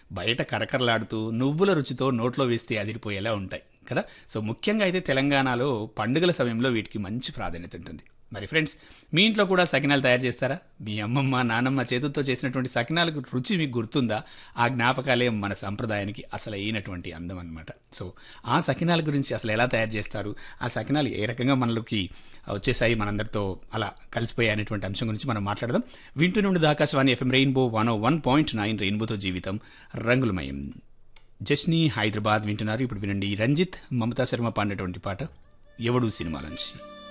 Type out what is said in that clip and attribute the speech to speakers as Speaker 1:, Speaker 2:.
Speaker 1: బయట కరకరలాడుతూ నువ్వుల రుచితో నోట్లో వేస్తే అదిరిపోయేలా ఉంటాయి కదా సో ముఖ్యంగా అయితే తెలంగాణలో పండుగల సమయంలో వీటికి మంచి ప్రాధాన్యత ఉంటుంది మరి ఫ్రెండ్స్ మీ ఇంట్లో కూడా సకినాలు తయారు చేస్తారా మీ అమ్మమ్మ నానమ్మ చేతులతో చేసినటువంటి సకినాలకు రుచి మీకు గుర్తుందా ఆ జ్ఞాపకాలే మన సంప్రదాయానికి అసలు అయినటువంటి అందం అనమాట సో ఆ సకినాల గురించి అసలు ఎలా తయారు చేస్తారు ఆ సకినాలు ఏ రకంగా మనలోకి వచ్చేసాయి మనందరితో అలా కలిసిపోయాయి అనేటువంటి అంశం గురించి మనం మాట్లాడదాం వింటూ నుండి Akashvani FM rainbow one one point nine రెయిన్బోతో జీవితం రంగులమయం జస్ని హైదరాబాద్ వింటున్నారు ఇప్పుడు వినండి రంజిత్ మమతా శర్మ పాడినటువంటి పాట ఎవడు సినిమా నుంచి